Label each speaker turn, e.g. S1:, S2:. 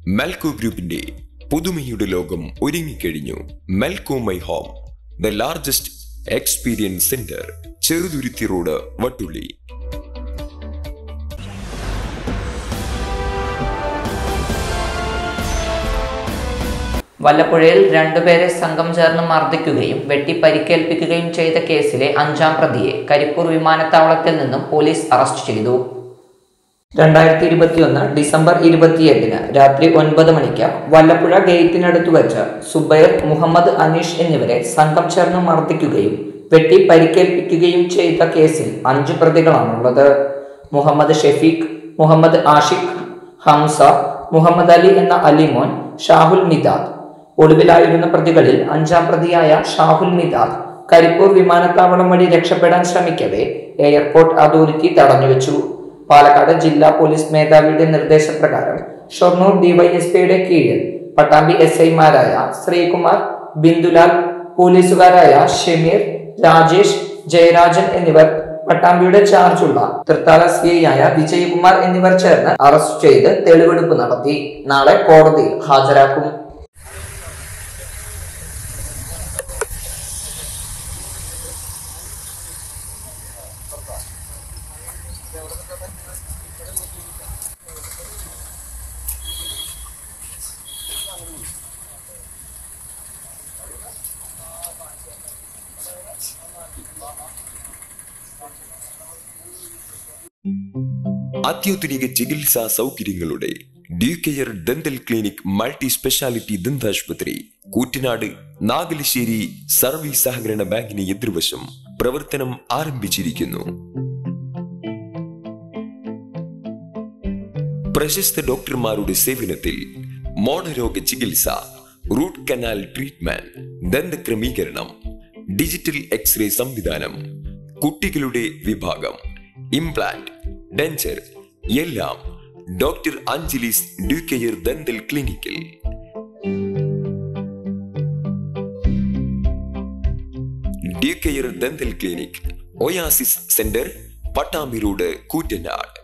S1: മെൽക്കോ ഗ്രൂപ്പിന്റെ പുതുമയുടെ ലോകം ഒരുങ്ങിക്കഴിഞ്ഞു Melco my home the largest experience centre Cheruthuruthy road Vattulli
S2: വല്ലപ്പുഴയിൽ രണ്ടുപേരെ സംഘം ചേർന്ന് മർദ്ദിക്കുകയും വെട്ടി പരിക്കേൽപ്പിക്കുകയും ചെയ്ത കേസിലെ അഞ്ചാം പ്രതിയെ കരിപ്പൂർ വിമാനത്താവളത്തിൽ നിന്നും പോലീസ് അറസ്റ്റ് ചെയ്തു രണ്ടായിരത്തി ഇരുപത്തിയൊന്ന് ഡിസംബർ ഇരുപത്തിയെട്ടിന് രാത്രി ഒൻപത് മണിക്ക് വല്ലപ്പുഴ ഗേറ്റിനടുത്ത് വെച്ച് സുബൈർ മുഹമ്മദ് അനീഷ് എന്നിവരെ സംഘം ചേർന്ന് മർദ്ദിക്കുകയും വെട്ടി പരിക്കേൽപ്പിക്കുകയും ചെയ്ത കേസിൽ അഞ്ചു പ്രതികളാണുള്ളത് മുഹമ്മദ് ഷെഫീഖ് മുഹമ്മദ് ആഷിഖ് ഹംസ മുഹമ്മദ് അലി എന്ന അലിമോൻ ഷാഹുൽ മിദാദ് ഒടുവിലായിരുന്ന പ്രതികളിൽ അഞ്ചാം പ്രതിയായ ഷാഹുൽ മിദാദ് കരിപ്പൂർ വിമാനത്താവളം വഴി രക്ഷപ്പെടാൻ ശ്രമിക്കവേ എയർപോർട്ട് അതോറിറ്റി തടഞ്ഞുവെച്ചു പാലക്കാട് ജില്ലാ പോലീസ് മേധാവിയുടെ നിർദ്ദേശപ്രകാരം ഷൊർണൂർ ഡിവൈഎസ്പിയുടെ കീഴിൽ പട്ടാമ്പി എസ് ഐമാരായ ശ്രീകുമാർ ബിന്ദുലാൽ പോലീസുകാരായ ഷമീർ രാജേഷ് ജയരാജൻ എന്നിവർ പട്ടാമ്പിയുടെ ചാർജുള്ള തൃത്താല സി ആയ വിജയകുമാർ എന്നിവർ ചേർന്ന് അറസ്റ്റ് ചെയ്ത് തെളിവെടുപ്പ് നടത്തി നാളെ കോടതിയിൽ ഹാജരാക്കും
S1: അത്യാധുനിക ചികിത്സാ സൗകര്യങ്ങളുടെ Due Care dental clinic multi speciality ദന്താശുപത്രി കൂറ്റനാട് നാഗലശ്ശേരി സർവീസ് സഹകരണ ബാങ്കിന് എതിർവശം പ്രവർത്തനം ആരംഭിച്ചിരിക്കുന്നു പ്രശസ്ത ഡോക്ടർമാരുടെ സേവനത്തിൽ മോണരോഗ ചികിത്സ റൂട്ട് കനാൽ ട്രീറ്റ്മെന്റ് ദന്തക്രമീകരണം ഡിജിറ്റൽ എക്സ്റേ സംവിധാനം കുട്ടികളുടെ വിഭാഗം ഇംപ്ലാന്റ് ഡെഞ്ചർ എല്ലാം ഡോക്ടർ അഞ്ജലിസ് ഡ്യൂക്കെയർ ദന്തൽ ക്ലിനിക്കിൽ Due Care dental clinic Oasis centre Pattambi road Koottanad